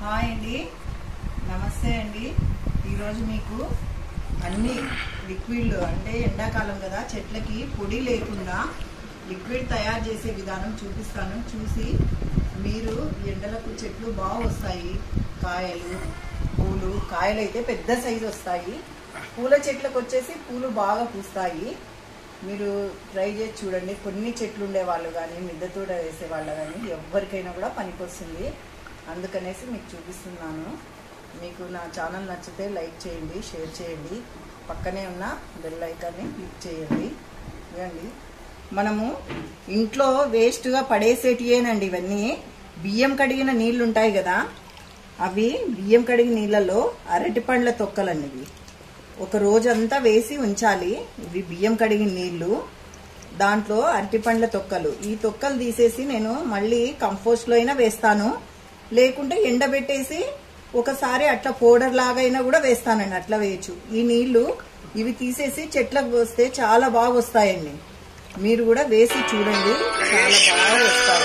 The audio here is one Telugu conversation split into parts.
హాయ్ అండి నమస్తే అండి ఈరోజు మీకు అన్ని లిక్విడ్లు అంటే ఎండాకాలం కదా చెట్లకి పొడి లేకుండా లిక్విడ్ తయారు చేసే విధానం చూపిస్తాను చూసి మీరు ఎండలకు చెట్లు బాగా వస్తాయి కాయలు పూలు కాయలు అయితే పెద్ద సైజు వస్తాయి పూల చెట్లకు వచ్చేసి పూలు బాగా పూస్తాయి మీరు ట్రై చేసి చూడండి కొన్ని చెట్లు ఉండే వాళ్ళు కానీ మిద్దె తోట వేసే వాళ్ళు కానీ ఎవరికైనా కూడా పనికొస్తుంది అందుకనేసి మీకు చూపిస్తున్నాను మీకు నా ఛానల్ నచ్చితే లైక్ చేయండి షేర్ చేయండి పక్కనే ఉన్న బెల్ ఐకాన్ని క్లిక్ చేయండి ఇవ్వండి మనము ఇంట్లో వేస్ట్గా పడేసేటియేనండి ఇవన్నీ బియ్యం కడిగిన నీళ్ళు ఉంటాయి కదా అవి బియ్యం కడిగిన నీళ్ళలో అరటి పండ్ల తొక్కలండి ఇవి ఒక రోజంతా వేసి ఉంచాలి ఇవి బియ్యం కడిగిన నీళ్లు దాంట్లో అరటిపండ్ల తొక్కలు ఈ తొక్కలు తీసేసి నేను మళ్ళీ కంపోస్ట్లో అయినా వేస్తాను లేకుంటే ఎండబెట్టేసి ఒకసారి అట్లా పౌడర్ లాగా అయినా కూడా వేస్తానండి అట్లా వేయచ్చు ఈ నీళ్లు ఇవి తీసేసి చెట్లకు పోస్తే చాలా బాగా వస్తాయండి మీరు కూడా వేసి చూడండి చాలా బాగా వస్తాయి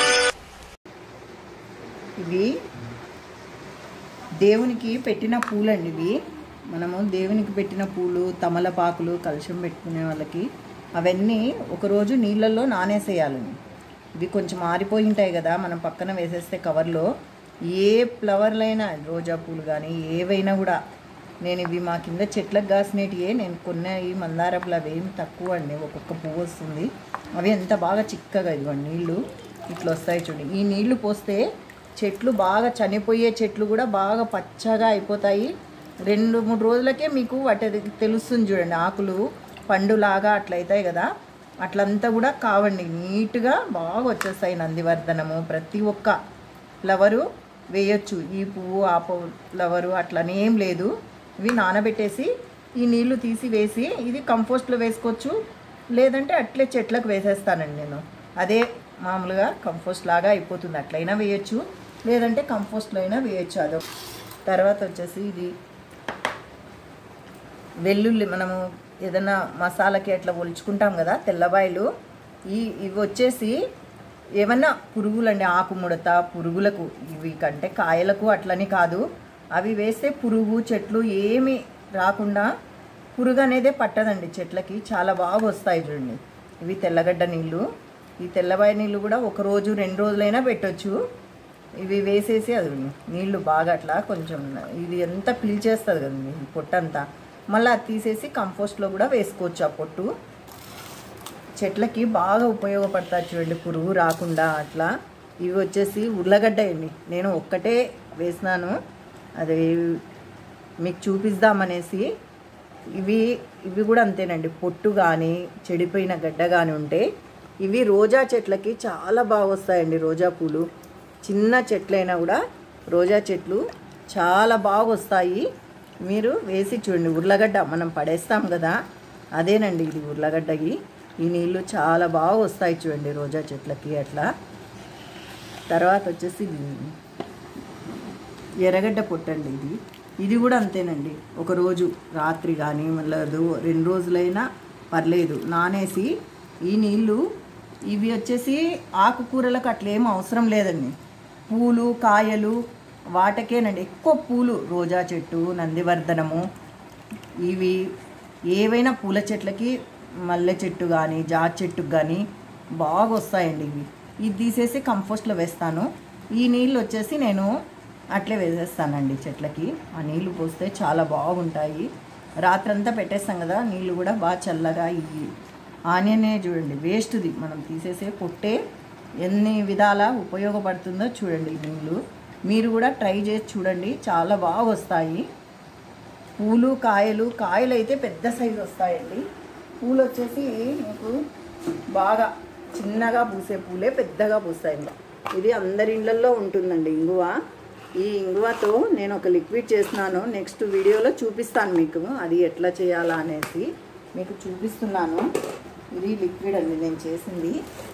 ఇవి దేవునికి పెట్టిన పూలండి ఇవి మనము దేవునికి పెట్టిన పూలు తమలపాకులు కలుషం పెట్టుకునే వాళ్ళకి అవన్నీ ఒకరోజు నీళ్ళల్లో నానేసేయాలండి ఇవి కొంచెం ఆరిపోయి ఉంటాయి కదా మనం పక్కన వేసేస్తే కవర్లో ఏ ఫ్లవర్లైనా రోజా పూలు కానీ ఏవైనా కూడా నేను ఇవి మా కింద చెట్లకు కాసినటివే నేను కొన్న ఈ మందారపులు అవి ఏమి తక్కువ అండి ఒక్కొక్క పువ్వు వస్తుంది అవి ఎంత బాగా చిక్కగా ఇదిగోండి నీళ్ళు ఇట్లా వస్తాయి చూడండి ఈ నీళ్లు పోస్తే చెట్లు బాగా చనిపోయే చెట్లు కూడా బాగా పచ్చగా అయిపోతాయి రెండు మూడు రోజులకే మీకు వాటి తెలుస్తుంది చూడండి ఆకులు పండులాగా అట్లా అవుతాయి కదా అట్లంతా కూడా కావండి నీట్గా బాగా వచ్చేస్తాయి నందివర్ధనము ప్రతి ఒక్క ఫ్లవరు వేయొచ్చు ఈ పువ్వు ఆ పువ్వు ఫ్లవరు అట్లనే ఏం లేదు ఇవి నానబెట్టేసి ఈ నీళ్లు తీసి వేసి ఇది కంపోస్ట్లో వేసుకోవచ్చు లేదంటే అట్లే చెట్లకు వేసేస్తానండి నేను అదే మామూలుగా కంపోస్ట్ లాగా అయిపోతుంది అట్లయినా వేయొచ్చు లేదంటే కంపోస్ట్లో అయినా వేయొచ్చు అదో తర్వాత వచ్చేసి ఇది వెల్లుల్లి మనము ఏదైనా మసాలాకి అట్లా ఒలుచుకుంటాం కదా తెల్లబాయలు ఈ ఇవి వచ్చేసి ఏమన్నా పురుగులండి ఆకు ముడత పురుగులకు ఇవి కంటే కాయలకు అట్లని కాదు అవి వేస్తే పురుగు చెట్లు ఏమి రాకుండా పురుగు అనేదే పట్టదండి చెట్లకి చాలా బాగా వస్తాయి చూడండి ఇవి తెల్లగడ్డ నీళ్ళు ఈ తెల్లబాయ నీళ్ళు కూడా ఒక రోజు రెండు రోజులైనా పెట్టొచ్చు ఇవి వేసేసి అది నీళ్లు బాగా అట్లా కొంచెం ఇది ఎంత పీల్చేస్తుంది కదండి ఈ పొట్టంతా మళ్ళీ అది తీసేసి కంపోస్ట్లో కూడా వేసుకోవచ్చు ఆ పొట్టు చెట్లకి బాగా ఉపయోగపడతాయి చూడండి పురుగు రాకుండా అట్లా ఇవి వచ్చేసి ఉర్లగడ్డ అండి నేను ఒక్కటే వేసినాను అది మీకు చూపిద్దామనేసి ఇవి ఇవి కూడా అంతేనండి పొట్టు కానీ చెడిపోయిన గడ్డ కానీ ఉంటే ఇవి రోజా చెట్లకి చాలా బాగా వస్తాయండి రోజా పూలు చిన్న చెట్లైనా కూడా రోజా చెట్లు చాలా బాగా వస్తాయి మీరు వేసి చూడండి ఉర్లగడ్డ మనం పడేస్తాం కదా అదేనండి ఇది ఉర్లగడ్డకి ఈ నీళ్ళు చాలా బాగా వస్తాయి చూడండి రోజా చెట్లకి అట్లా తర్వాత వచ్చేసి ఇది ఎర్రగడ్డ పొట్టండి ఇది ఇది కూడా అంతేనండి ఒక రోజు రాత్రి కానీ మళ్ళీ రెండు రోజులైనా పర్లేదు నానేసి ఈ నీళ్ళు ఇవి వచ్చేసి ఆకుకూరలకు అట్లేం అవసరం లేదండి పూలు కాయలు వాటకేనండి ఎక్కువ పూలు రోజా చెట్టు నందివర్ధనము ఇవి ఏవైనా పూల చెట్లకి మల్లె చెట్టు కానీ జాజ్ చెట్టుకు కానీ బాగా వస్తాయండి ఇవి ఇది తీసేసి కంపోస్ట్లో వేస్తాను ఈ నీళ్ళు వచ్చేసి నేను అట్లే వేసేస్తానండి చెట్లకి ఆ నీళ్లు పోస్తే చాలా బాగుంటాయి రాత్రంతా పెట్టేస్తాం కదా నీళ్ళు కూడా బాగా చల్లగా ఈ ఆనియనే చూడండి వేస్ట్ది మనం తీసేసే పొట్టే ఎన్ని విధాల ఉపయోగపడుతుందో చూడండి ఈ నీళ్ళు మీరు కూడా ట్రై చేసి చూడండి చాలా బాగా వస్తాయి పూలు కాయలు కాయలు అయితే పెద్ద సైజు వస్తాయండి పూలు వచ్చేసి మీకు బాగా చిన్నగా పూసే పూలే పెద్దగా పూస్తాయి ఇది అందరి ఇళ్ళల్లో ఉంటుందండి ఇంగువ ఈ ఇంగువతో నేను ఒక లిక్విడ్ చేస్తున్నాను నెక్స్ట్ వీడియోలో చూపిస్తాను మీకు అది ఎట్లా చేయాలా అనేసి మీకు చూపిస్తున్నాను ఇది లిక్విడ్ అండి నేను చేసింది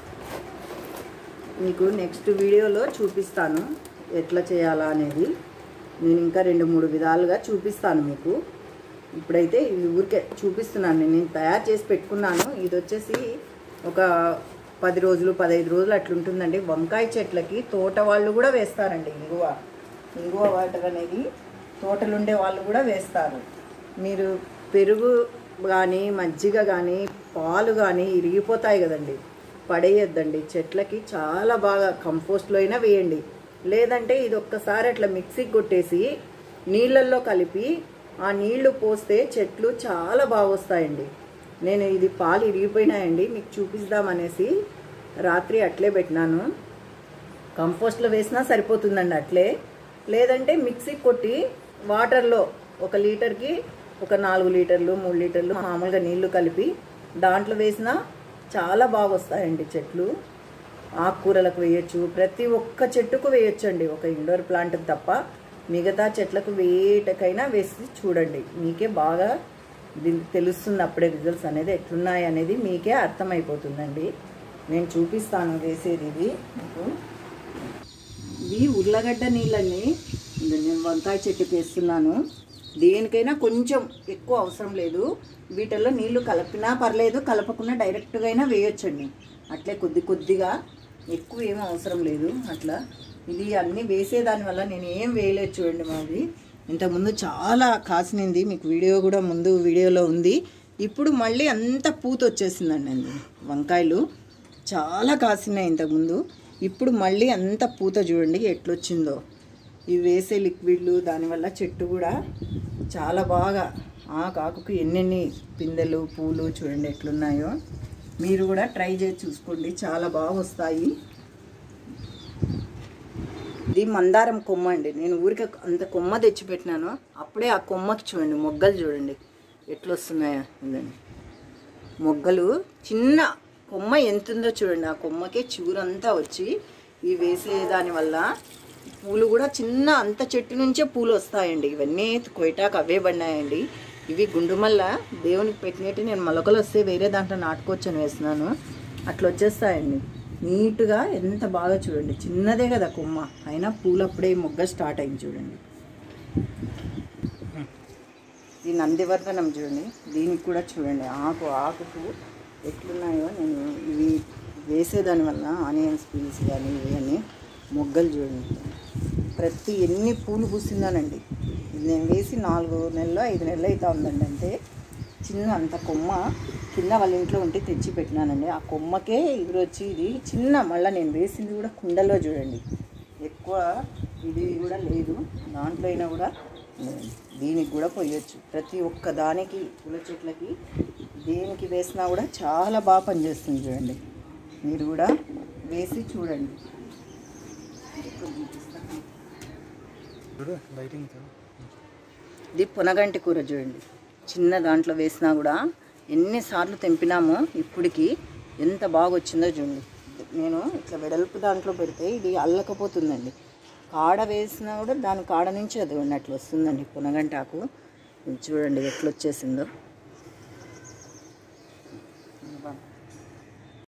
మీకు నెక్స్ట్ వీడియోలో చూపిస్తాను ఎట్లా చేయాలా అనేది నేను ఇంకా రెండు మూడు విధాలుగా చూపిస్తాను మీకు ఇప్పుడైతే ఇది ఊరికే చూపిస్తున్నాను నేను తయారు చేసి పెట్టుకున్నాను ఇది వచ్చేసి ఒక పది రోజులు పదహైదు రోజులు అట్లుంటుందండి వంకాయ చెట్లకి తోట వాళ్ళు కూడా వేస్తారండి ఇంగువ ఇంగువ వాటర్ అనేది తోటలు ఉండే వాళ్ళు కూడా వేస్తారు మీరు పెరుగు కానీ మజ్జిగ కానీ పాలు కానీ ఇరిగిపోతాయి కదండి పడేయొద్దండి చెట్లకి చాలా బాగా కంపోస్ట్లో అయినా వేయండి లేదంటే ఇది ఒక్కసారి అట్లా మిక్సీకి కొట్టేసి నీళ్ళల్లో కలిపి ఆ నీళ్లు పోస్తే చెట్లు చాలా బాగా వస్తాయండి నేను ఇది పాలు ఇరిగిపోయినాయండి మీకు చూపిస్తామనేసి రాత్రి అట్లే పెట్టినాను కంపోస్ట్లో వేసినా సరిపోతుందండి అట్లే లేదంటే మిక్సీ కొట్టి వాటర్లో ఒక లీటర్కి ఒక నాలుగు లీటర్లు మూడు లీటర్లు మామూలుగా నీళ్లు కలిపి దాంట్లో వేసినా చాలా బాగా వస్తాయండి చెట్లు ఆకుకూరలకు వేయచ్చు ప్రతి ఒక్క చెట్టుకు వేయొచ్చు అండి ఒక ఇండోర్ ప్లాంట్ తప్ప మిగతా చెట్లకు వేటకైనా వేసి చూడండి మీకే బాగా దీనికి తెలుస్తుంది అప్పుడే రిజల్ట్స్ అనేది ఎట్లున్నాయి అనేది మీకే అర్థమైపోతుందండి నేను చూపిస్తాను వేసేది ఇది మీకు ఇవి ఉర్లగడ్డ నీళ్ళని ఇది నేను వంకాయ చెట్టుకి వేస్తున్నాను దేనికైనా కొంచెం ఎక్కువ అవసరం లేదు వీటిల్లో నీళ్లు కలిపినా పర్లేదు కలపకుండా డైరెక్ట్గా అయినా వేయొచ్చండి అట్లే కొద్ది కొద్దిగా ఎక్కువ ఏం అవసరం లేదు అట్లా ఇది అన్నీ వేసేదాని వల్ల నేను ఏం వేయలేదు చూడండి మాది ఇంతకుముందు చాలా కాసినింది మీకు వీడియో కూడా ముందు వీడియోలో ఉంది ఇప్పుడు మళ్ళీ అంత పూత వచ్చేసిందండి అండి వంకాయలు చాలా కాసినాయి ఇంతకుముందు ఇప్పుడు మళ్ళీ అంత పూత చూడండి ఎట్లొచ్చిందో ఇవి వేసే లిక్విడ్లు దానివల్ల చెట్టు కూడా చాలా బాగా ఆ కాకుకు ఎన్నెన్ని పిందెలు పూలు చూడండి ఎట్లున్నాయో మీరు కూడా ట్రై చేసి చూసుకోండి చాలా బాగా వస్తాయి ఇది మందారం కొమ్మ అండి నేను ఊరికే అంత కొమ్మ తెచ్చిపెట్టినాను అప్పుడే ఆ కొమ్మకి చూడండి మొగ్గలు చూడండి ఎట్లొస్తున్నాయో ఇదండి మొగ్గలు చిన్న కొమ్మ ఎంత ఉందో చూడండి ఆ కొమ్మకే చిగురంతా వచ్చి ఇవి వేసే దాని వల్ల పూలు కూడా చిన్న అంత చెట్టు నుంచే పూలు వస్తాయండి ఇవన్నీ కొయ్యటాకు అవే పడినాయండి ఇవి గుండుమల్ల దేవునికి పెట్టినట్టు నేను మొలకలు వస్తే వేరే దాంట్లో నాటుకోవచ్చు అని వేస్తున్నాను అట్లా వచ్చేస్తాయండి నీట్గా ఎంత బాగా చూడండి చిన్నదే కదా కొమ్మ అయినా పూలు అప్పుడే మొగ్గ స్టార్ట్ అయింది చూడండి ఈ నందివర్ధనం చూడండి దీనికి కూడా చూడండి ఆకు ఆకుకు ఎట్లున్నాయో నేను ఇవి వేసేదాని వల్ల ఆనియన్స్ పీల్స్ కానీ ఇవన్నీ మొగ్గలు చూడండి ప్రతి ఎన్ని పూలు పూసిందానండి ఇది నేను వేసి నాలుగు నెలలు ఐదు నెలలు అయితే ఉందండి అంటే చిన్న అంత కొమ్మ కింద వాళ్ళ ఇంట్లో ఉంటే తెచ్చి పెట్టినానండి ఆ కొమ్మకే ఎగురు వచ్చి ఇది చిన్న మళ్ళీ నేను వేసింది కూడా కుండలో చూడండి ఎక్కువ ఇది కూడా లేదు దాంట్లో అయినా కూడా లేదు. దీనికి కూడా పోయొచ్చు ప్రతి ఒక్క దానికి పూల చెట్లకి దేనికి వేసినా కూడా చాలా బాగా పనిచేస్తుంది చూడండి మీరు కూడా వేసి చూడండి చూడు లైటింగ్ చూడు ఇది పునగంటి కూర చూడండి చిన్న దాంట్లో వేసినా కూడా ఎన్నిసార్లు తెంపినామో ఇప్పటికి ఎంత బాగా వచ్చిందో చూడండి నేను ఇట్లా వెడల్పు దాంట్లో పెడితే ఇది అల్లకపోతుందండి కాడ వేసినా కూడా దాని కాడ నుంచి అది ఉన్నట్లు వస్తుందండి పునగంటాకు ఇది చూడండి ఎట్లా వచ్చేసిందో